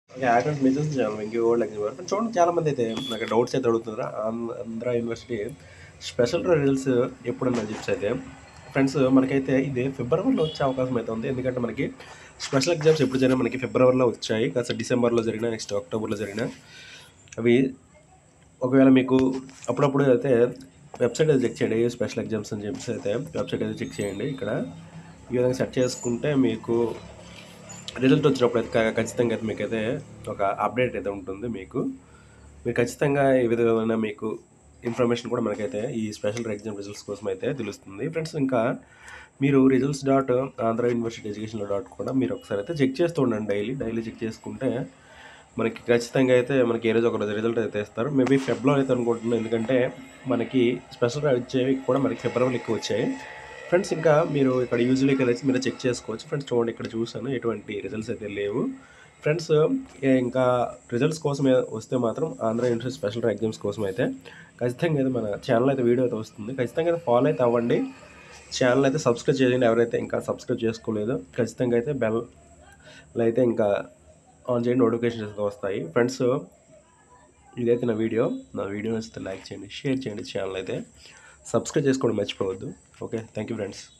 okay actors message చేయాలి Venky old exam friends చూడండి చాలా మంది అయితే నాకు డౌట్స్ అయితే అడుగుతున్నారు Andhra Andhra university special results ఎప్పుడన్నా చిప్స్ అయితే ఫ్రెండ్స్ మనకైతే ఇది ఫిబ్రవరిలో వచ్చే అవకాశం అయితే ఉంది ఎందుకంటే మనకి స్పెషల్ ఎగ్జామ్స్ ఎప్పుడు జరిగినా మనకి ఫిబ్రవరిలో వచ్చాయి కాస్త డిసెంబర్లో జరిగిన నెక్స్ట్ అక్టోబర్లో జరిగిన అవి ఒకవేళ మీకు అప్పుడప్పుడు అయితే వెబ్సైట్ అయితే చెక్ చేయండి స్పెషల్ ఎగ్జామ్స్ అని చెప్పేసి అయితే వెబ్సైట్ అయితే చెక్ చేయండి ఇక్కడ ఈ విధంగా సెట్ చేసుకుంటే మీకు రిజల్ట్ వచ్చినప్పుడు అయితే క- ఖచ్చితంగా అయితే మీకు అయితే ఒక అప్డేట్ అయితే ఉంటుంది మీకు మీరు ఖచ్చితంగా ఈ విధమైన మీకు ఇన్ఫర్మేషన్ కూడా మనకైతే ఈ స్పెషల్ ఎగ్జామ్ రిజల్ట్స్ కోసం అయితే తెలుస్తుంది ఫ్రెండ్స్ ఇంకా మీరు రిజల్ట్స్ డాట్ ఆంధ్ర యూనివర్సిటీ ఎడ్యుకేషన్లో డాట్ కూడా మీరు ఒకసారి అయితే చెక్ చేస్తూ ఉండండి డైలీ డైలీ చెక్ చేసుకుంటే మనకి ఖచ్చితంగా అయితే మనకి ఏ రోజు ఒక రోజు రిజల్ట్ అయితే ఇస్తారు మేబీ ఫెబ్రవరి అయితే అనుకుంటున్నాను ఎందుకంటే మనకి స్పెషల్ వచ్చేవి కూడా మనకి ఫిబ్రవరి ఎక్కువ వచ్చాయి ఫ్రెండ్స్ ఇంకా మీరు ఇక్కడ యూజువల్లీ ఇక్కడ వచ్చి మీరు చెక్ చేసుకోవచ్చు ఫ్రెండ్స్ చూడండి ఇక్కడ చూసాను ఎటువంటి రిజల్ట్స్ అయితే లేవు ఫ్రెండ్స్ ఇంకా రిజల్ట్స్ కోసం ఏ- వస్తే మాత్రం ఆంధ్ర యూనివర్సిటీ స్పెషల్ ఎగ్జామ్స్ కోసం అయితే ఖచ్చితంగా అయితే మన ఛానల్ అయితే వీడియో అయితే వస్తుంది ఖచ్చితంగా అయితే ఫాలో అయితే అవ్వండి ఛానల్ అయితే సబ్స్క్రైబ్ చేయండి ఎవరైతే ఇంకా సబ్స్క్రైబ్ చేసుకోలేదో ఖచ్చితంగా అయితే బెల్ అయితే ఇంకా ఆన్ చేయండి నోటిఫికేషన్స్ అయితే వస్తాయి ఫ్రెండ్స్ ఇదైతే నా వీడియో నా వీడియో నచ్చితే లైక్ చేయండి షేర్ చేయండి ఛానల్ అయితే సబ్స్క్రైబ్ చేసుకోవడం మర్చిపోవద్దు ఓకే థ్యాంక్ యూ ఫ్రెండ్స్